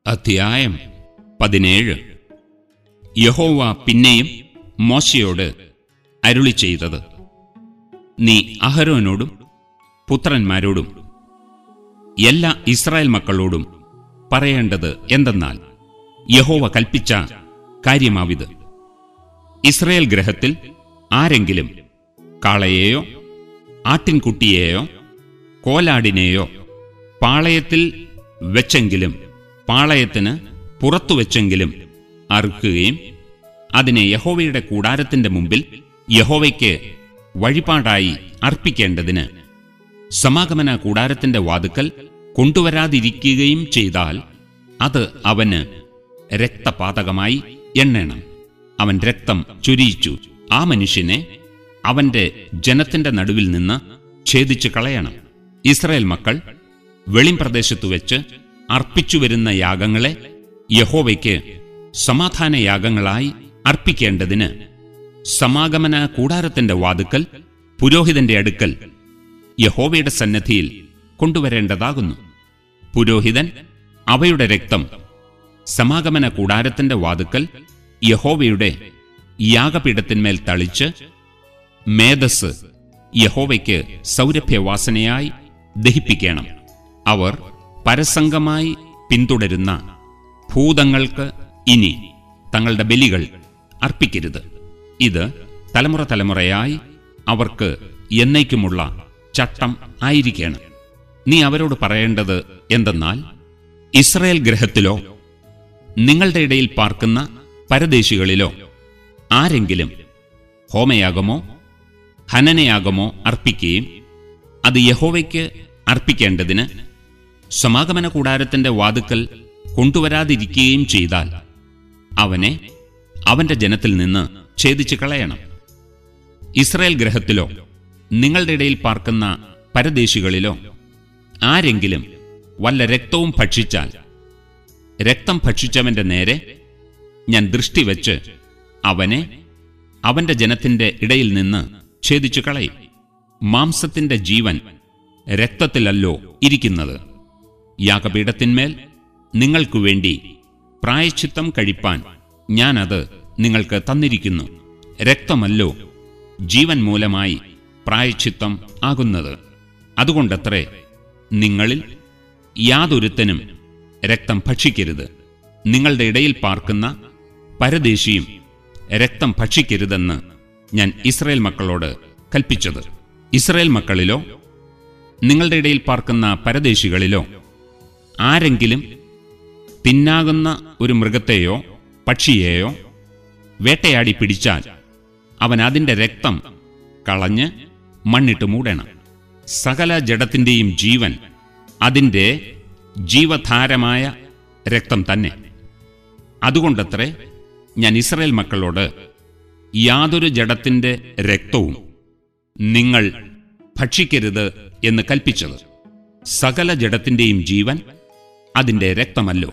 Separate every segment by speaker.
Speaker 1: അധ്യായം പതിനേഴ് യഹോവ പിന്നെയും മോശയോട് അരുളി ചെയ്തത് നീ അഹരോനോടും പുത്രന്മാരോടും എല്ലാ ഇസ്രായേൽ മക്കളോടും പറയേണ്ടത് എന്തെന്നാൽ യഹോവ കൽപ്പിച്ച കാര്യമാവിത് ഇസ്രായേൽ ഗ്രഹത്തിൽ ആരെങ്കിലും കാളയെയോ ആട്ടിൻകുട്ടിയെയോ കോലാടിനെയോ പാളയത്തിൽ വെച്ചെങ്കിലും പാളയത്തിന് പുറത്തു വെച്ചെങ്കിലും അറുക്കുകയും അതിനെ യഹോവയുടെ കൂടാരത്തിന്റെ മുമ്പിൽ യഹോവയ്ക്ക് വഴിപാടായി അർപ്പിക്കേണ്ടതിന് സമാഗമന കൂടാരത്തിന്റെ വാതുക്കൽ കൊണ്ടുവരാതിരിക്കുകയും ചെയ്താൽ അത് അവന് രക്തപാതകമായി എണ്ണണം അവൻ രക്തം ചൊരിയിച്ചു ആ മനുഷ്യനെ അവന്റെ ജനത്തിന്റെ നടുവിൽ നിന്ന് ഛേദിച്ചു കളയണം ഇസ്രായേൽ മക്കൾ വെളിംപ്രദേശത്തു വെച്ച് അർപ്പിച്ചുവരുന്ന യാഗങ്ങളെ യഹോവയ്ക്ക് സമാധാന യാഗങ്ങളായി അർപ്പിക്കേണ്ടതിന് സമാഗമന കൂടാരത്തിന്റെ വാതുക്കൽ പുരോഹിതന്റെ അടുക്കൽ യഹോവയുടെ സന്നദ്ധിയിൽ കൊണ്ടുവരേണ്ടതാകുന്നു പുരോഹിതൻ അവയുടെ രക്തം സമാഗമന കൂടാരത്തിന്റെ വാതുക്കൽ യഹോവയുടെ യാഗപീഠത്തിന്മേൽ തളിച്ച് മേധസ് യഹോവയ്ക്ക് സൗരഭ്യവാസനയായി ദഹിപ്പിക്കണം അവർ പരസംഗമായി പിന്തുടരുന്ന ഭൂതങ്ങൾക്ക് ഇനി തങ്ങളുടെ ബലികൾ അർപ്പിക്കരുത് ഇത് തലമുറ തലമുറയായി അവർക്ക് എന്നേക്കുമുള്ള ചട്ടം ആയിരിക്കണം നീ അവരോട് പറയേണ്ടത് എന്തെന്നാൽ ഇസ്രയേൽ ഗ്രഹത്തിലോ നിങ്ങളുടെ ഇടയിൽ പാർക്കുന്ന പരദേശികളിലോ ആരെങ്കിലും ഹോമയാഗമോ ഹനനയാഗമോ അർപ്പിക്കുകയും അത് യഹോവയ്ക്ക് അർപ്പിക്കേണ്ടതിന് സമാഗമന കൂടാരത്തിന്റെ വാതുക്കൽ കൊണ്ടുവരാതിരിക്കുകയും ചെയ്താൽ അവനെ അവന്റെ ജനത്തിൽ നിന്ന് ഛേദിച്ചു കളയണം ഇസ്രായേൽ ഗ്രഹത്തിലോ നിങ്ങളുടെ ഇടയിൽ പാർക്കുന്ന പരദേശികളിലോ ആരെങ്കിലും വല്ല രക്തവും ഭക്ഷിച്ചാൽ രക്തം ഭക്ഷിച്ചവന്റെ നേരെ ഞാൻ ദൃഷ്ടി വെച്ച് അവനെ അവന്റെ ജനത്തിന്റെ ഇടയിൽ നിന്ന് ഛേദിച്ചു കളയും മാംസത്തിന്റെ ജീവൻ രക്തത്തിലല്ലോ ഇരിക്കുന്നത് യാഗപീഠത്തിന്മേൽ നിങ്ങൾക്കു വേണ്ടി പ്രായശ്ചിത്തം കഴിപ്പാൻ ഞാനത് നിങ്ങൾക്ക് തന്നിരിക്കുന്നു രക്തമല്ലോ ജീവൻ മൂലമായി പ്രായശ്ചിത്തം ആകുന്നത് അതുകൊണ്ടത്രേ നിങ്ങളിൽ യാതൊരുത്തനും രക്തം ഭക്ഷിക്കരുത് നിങ്ങളുടെ ഇടയിൽ പാർക്കുന്ന പരദേശിയും രക്തം ഭക്ഷിക്കരുതെന്ന് ഞാൻ ഇസ്രായേൽ മക്കളോട് കൽപ്പിച്ചത് ഇസ്രായേൽ മക്കളിലോ നിങ്ങളുടെ ഇടയിൽ പാർക്കുന്ന പരദേശികളിലോ ആരെങ്കിലും തിന്നാകുന്ന ഒരു മൃഗത്തെയോ പക്ഷിയെയോ വേട്ടയാടി പിടിച്ചാൽ അവൻ അതിന്റെ രക്തം കളഞ്ഞ് മണ്ണിട്ട് മൂടണം സകല ജഡത്തിന്റെയും ജീവൻ അതിൻ്റെ ജീവധാരമായ രക്തം തന്നെ അതുകൊണ്ടത്രേ ഞാൻ ഇസ്രായേൽ മക്കളോട് യാതൊരു ജഡത്തിന്റെ രക്തവും നിങ്ങൾ ഭക്ഷിക്കരുത് എന്ന് കൽപ്പിച്ചത് സകല ജഡത്തിന്റെയും ജീവൻ അതിന്റെ രക്തമല്ലോ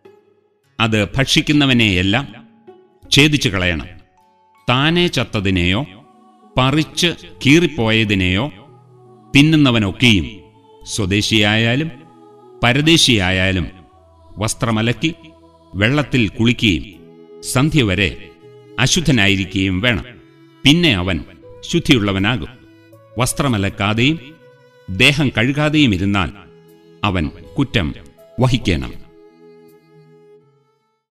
Speaker 1: അത് ഭക്ഷിക്കുന്നവനെയെല്ലാം ഛേദിച്ചു കളയണം താനെ ചത്തതിനെയോ പറിച്ച് കീറിപ്പോയതിനെയോ തിന്നുന്നവനൊക്കെയും സ്വദേശിയായാലും പരദേശിയായാലും വസ്ത്രമലക്കി വെള്ളത്തിൽ കുളിക്കുകയും സന്ധ്യ വരെ അശുദ്ധനായിരിക്കുകയും വേണം പിന്നെ അവൻ ശുദ്ധിയുള്ളവനാകും വസ്ത്രമലക്കാതെയും ദേഹം കഴുകാതെയും ഇരുന്നാൽ അവൻ കുറ്റം വഹിക്കണം